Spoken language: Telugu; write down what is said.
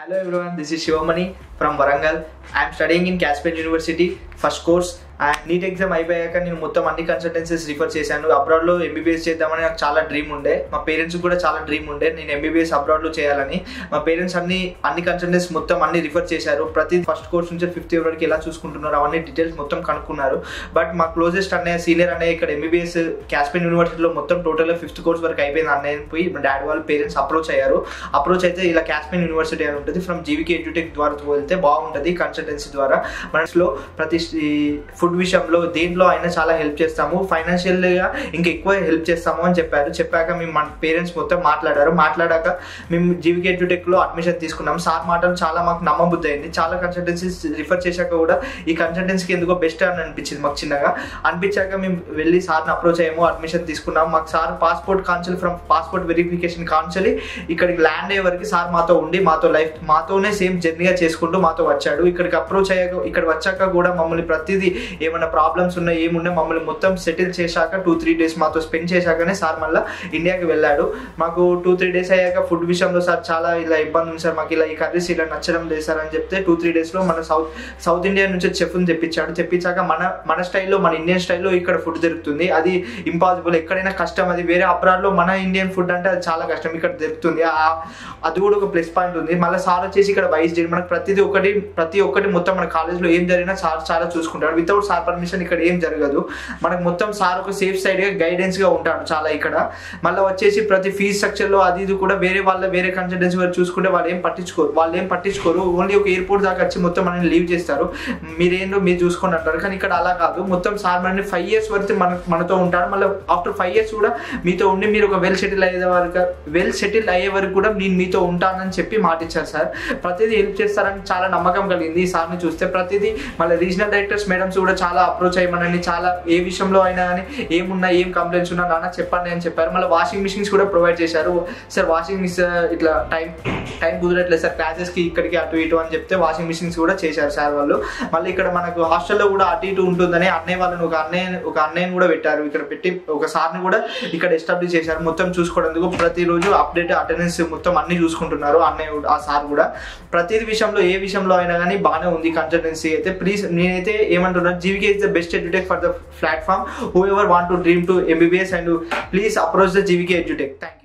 Hello everyone, this is Shivamani from Varangal. I am studying in Caspian University, first course. And NEET exam అయిపోయాక నేను మొత్తం అన్ని కన్సల్టెన్సీస్ రిఫర్ చేశాను అబ్రాడ్లో ఎంబీబీఎస్ చేద్దామని నాకు చాలా డ్రీమ్ ఉండే మా పేరెంట్స్ కూడా చాలా డ్రీమ్ ఉండే నేను ఎంబీబీఎస్ అబ్రాడ్లో చేయాలని మా పేరెంట్స్ అన్ని అన్ని కన్సల్టెన్సీ మొత్తం అన్ని రిఫర్ చేశారు ప్రతి ఫస్ట్ కోర్స్ నుంచి ఫిఫ్త్ ఇయర్ వరకు ఎలా చూసుకుంటున్నారు అవన్నీ డీటెయిల్స్ మొత్తం కనుక్కున్నారు బట్ మా క్లోజెస్ట్ అన్నయ్య సీనియర్ అన్నయ్య ఇక్కడ ఎంబీబీఎస్ కాస్పియన్ యూనివర్సిటీలో మొత్తం టోటల్గా ఫిఫ్త్ కోర్స్ వరకు అయిపోయింది అన్నయ్య పోయి మా డాడీ వాళ్ళ పేరెంట్స్ అప్రోచ్ అయ్యారు అప్రోచ్ అయితే ఇలా కాస్పియన్ యూనివర్సిటీ అని ఉంటుంది ఫ్రమ్ జీవికే ఎడ్యుటెక్ ద్వారా వెళ్తే బాగుంటుంది కన్సల్టెన్సీ ద్వారా మనలో ప్రతి ఫుడ్ విషయంలో దేంట్లో అయినా చాలా హెల్ప్ చేస్తాము ఫైనాన్షియల్గా ఇంకా ఎక్కువ హెల్ప్ చేస్తాము అని చెప్పారు చెప్పాక మేము మన పేరెంట్స్ మొత్తం మాట్లాడారు మాట్లాడాక మేము జీవికే ఎడ్యుటెక్లో అడ్మిషన్ తీసుకున్నాం సార్ మాటలు చాలా మాకు నమ్మబుద్ధి అయింది చాలా కన్సల్టెన్సీస్ రిఫర్ చేశాక కూడా ఈ కన్సల్టెన్సీకి ఎందుకో బెస్ట్ అని అనిపించింది మాకు చిన్నగా అనిపించాక మేము వెళ్ళి సార్ని అప్రోచ్ అయ్యాము అడ్మిషన్ తీసుకున్నాం మాకు sir passport consul from passport verification consul ఇక్కడికి ల్యాండ్ అయ్యే వరకు సార్ మాతో ఉండి మాతో లైఫ్ మాతోనే సేమ్ జర్నీగా చేసుకుంటూ మాతో వచ్చాడు ఇక్కడికి అప్రోచ్ అయ్యాక ఇక్కడ వచ్చాక కూడా మమ్మల్ని ప్రతిదీ ఏమైనా ప్రాబ్లమ్స్ ఉన్నాయి ఏమున్నాయి మమ్మల్ని మొత్తం సెటిల్ చేశాక టూ త్రీ డేస్ మాతో స్పెండ్ చేశాకనే సార్ మళ్ళీ ఇండియాకి వెళ్ళాడు మాకు టూ త్రీ డేస్ అయ్యాక ఫుడ్ విషయంలో సార్ చాలా ఇలా ఇబ్బంది ఉంది సార్ మాకు ఇలా ఈ కర్రీస్ ఇలా నచ్చడం లేదు సార్ అని చెప్తే టూ త్రీ డేస్లో మన సౌత్ సౌత్ ఇండియా నుంచి చెఫ్ని తెప్పించాడు తెప్పించాక మన మన స్టైల్లో మన ఇండియన్ స్టైల్లో ఇక్కడ ఫుడ్ దొరుకుతుంది అది ఇంపాసిబుల్ ఎక్కడైనా కష్టం అది వేరే అబ్రాడ్లో మన ఇండియన్ ఫుడ్ అంటే అది చాలా కష్టం ఇక్కడ దొరుకుతుంది అది కూడా ఒక ప్లస్ పాయింట్ ఉంది మళ్ళీ సార్ వచ్చేసి ఇక్కడ వైస్ చేయడం మనకు ప్రతిదీ ఒకటి ప్రతి ఒక్కటి మొత్తం మన కాలేజ్లో ఏం జరిగినా సార్ చాలా చూసుకుంటాడు వితౌట్ సార్ పర్మిషన్ ఇక్కడ ఏం జరగదు మనకు మొత్తం సార్ ఒక సేఫ్ సైడ్గా గైడెన్స్గా ఉంటాడు చాలా ఇక్కడ మళ్ళీ వచ్చేసి ప్రతి ఫీజ్ స్ట్రక్చర్లో అది ఇది కూడా వేరే వాళ్ళ వేరే కన్సల్టెన్సీ వారు చూసుకుంటే వాళ్ళు ఏం పట్టించుకోరు వాళ్ళు ఏం పట్టించుకోరు ఓన్లీ ఒక ఎయిర్పోర్ట్ దాకా వచ్చి మొత్తం మనల్ని లీవ్ చేస్తారు మీరేంటో మీరు చూసుకోండి అంటారు కానీ ఇక్కడ అలా కాదు మొత్తం సార్ మనని ఫైవ్ ఇయర్స్ వరకు మన మనతో ఉంటాడు మళ్ళీ ఆఫ్టర్ ఫైవ్ ఇయర్స్ కూడా మీతో ఉండి మీరు ఒక వెల్ సెటిల్ అయ్యే వరకు వెల్ సెటిల్ అయ్యే వరకు కూడా నేను మీతో ఉంటానని చెప్పి మాట ఇచ్చారు సార్ ప్రతిదీ హెల్ప్ చేస్తారని చాలా నమ్మకం కలిగింది ఈ సార్ని చూస్తే ప్రతిదీ మళ్ళీ రీజనల్ డైరెక్టర్స్ మేడమ్స్ కూడా చాలా అప్రోచ్ అయ్యమనని చాలా ఏ విషయంలో అయినా కానీ ఏమున్నా ఏం కంప్లైంట్స్ ఉన్నా నాన్న చెప్పండి అని చెప్పారు మళ్ళీ వాషింగ్ మిషన్స్ కూడా ప్రొవైడ్ చేశారు సార్ వాషింగ్ మిషన్ ఇట్లా టైం టైం కుదరట్లేదు సార్ క్లాసెస్కి ఇక్కడికి అటు ఇటు అని చెప్తే వాషింగ్ మిషన్స్ కూడా చేశారు సార్ వాళ్ళు మళ్ళీ ఇక్కడ మనకు హాస్టల్లో కూడా అటు ఇటు ఉంటుందని అన్నయ్య వాళ్ళని ఒక అన్నయ్య ఒక అన్నయ్యని కూడా పెట్టారు ఇక్కడ పెట్టి ఒక సార్ని కూడా ఇక్కడ ఎస్టాబ్లిష్ చేశారు మొత్తం చూసుకోవడానికి ప్రతిరోజు అప్డేట్ అటెండెన్స్ మొత్తం అన్ని చూసుకుంటున్నారు అన్నయ్య ఆ సార్ కూడా ప్రతి విషయంలో ఏ విషయంలో అయినా కానీ బాగానే ఉంది కన్సల్టెన్సీ అయితే ప్లీజ్ నేనైతే ఏమంటున్నాను GVK is the best edutech for the platform whoever want to dream to MBBS and please approach the GVK edutech thank